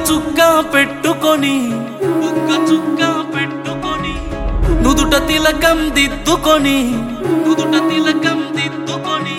చుక్క పెట్టుకొని బుగ్గ చుక్క పెట్టుకొని నుదుట తిలకం దిద్దుకొని నుదుట తిలకం దిద్దుకొని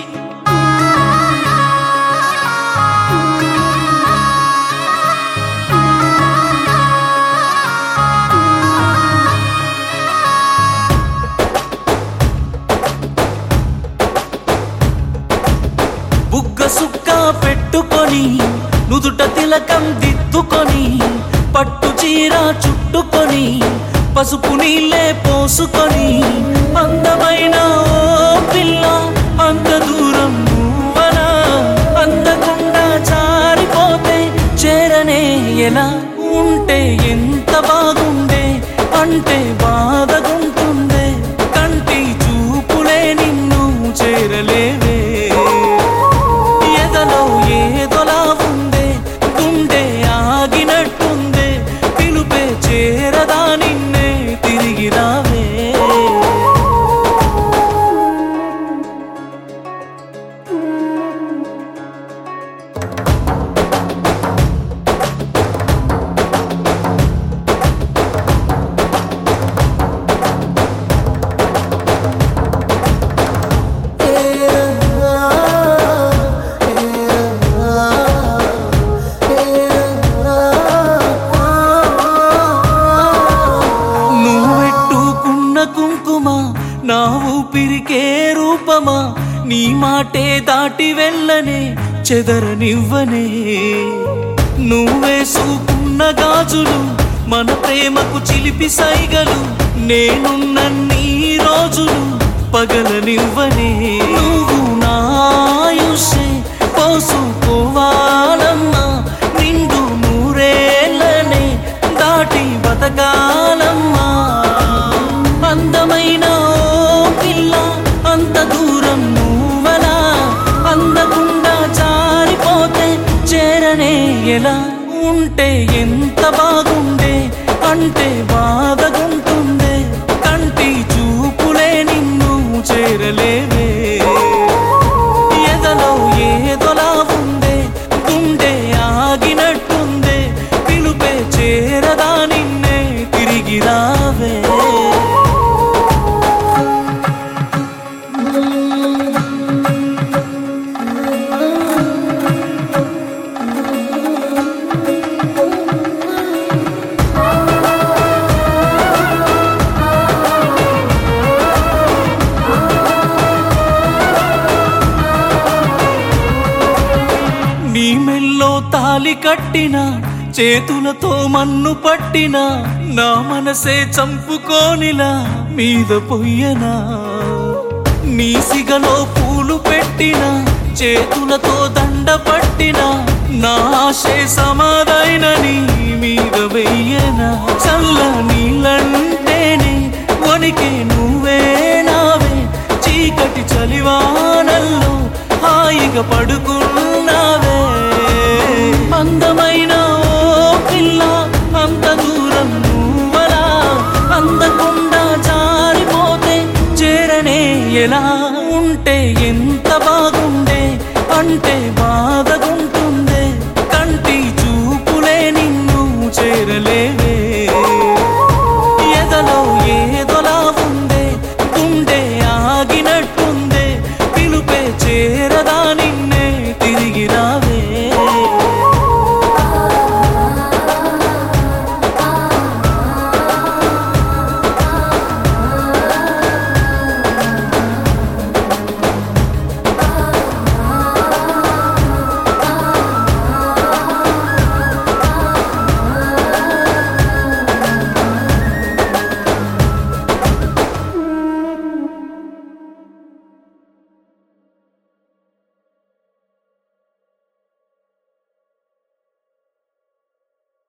బుగ్గ సుక్క పెట్టుకొని నుదుట తిలకం దిద్దుకొని పట్టు చీర చుట్టుకొని పసుపు నీళ్ళే పోసుకొని అందమైన ఓ పిల్ల అంత దూరం నువ్వనా అందకుండా జారిపోతే చేరనే ఎలా ఉంటే ఎంత బాగుండే అంటే బాధగుంటుందే కంటి చూపులే నిన్ను చేరలేవే ఎదలో ఏదోలా ఉందే గుండె ఆగినట్టుందే పిలుపే చేరదా నిన్నే తిరిగి రావే నువ్వెట్టుకున్న కుంకుమ నా ఊపిరికే రూపమా నీ మాటే దాటి వెళ్ళనే చెదరనివ్వనే నువ్వేసుకున్న గాజులు మన ప్రేమకు చిలిపి సైగలు నేనున్నన్ని రోజులు పగలనివ్వనే నువ్వు నాయుషే పోసుకోవాలమ్మా నిండు నూరేళ్ళనే దాటి బతకాలమ్మా అందమైన ఓ పిల్ల అంత దూరం నువ్వలా అందకుండా జారిపోతే చేరనే ఎలా ఉంటే ఎంత బాగుండే అంటే బాధగుంటుందే కంటి చూపులే నిన్ను చేరలేవే ఎదలో ఏదోలా ఉందే గుండె ఆగినట్టుందే పిలుపే చేరదా నిన్నే తిరిగి రావే నీ మెల్లో తాలి కట్టిన చేతులతో మన్ను పట్టిన నా మనసే చంపుకోనిలా మీద పొయ్యనా నీ సిగలో పూలు పెట్టిన చేతులతో దండ పట్టిన నా ఆశే సమాధైన నీ మీద వెయ్యనా చల్ల నీళ్ళంటేనే వణికే నువ్వే నావే చీకటి చలివానల్లో హాయిగా పడుకున్నావే అందమైన ఓ పిల్ల అంత దూరం నువ్వలా అందకుండా జారిపోతే చేరనే ఎలా ఉంటే ఎంత బాగుండే అంటే బాధగుండే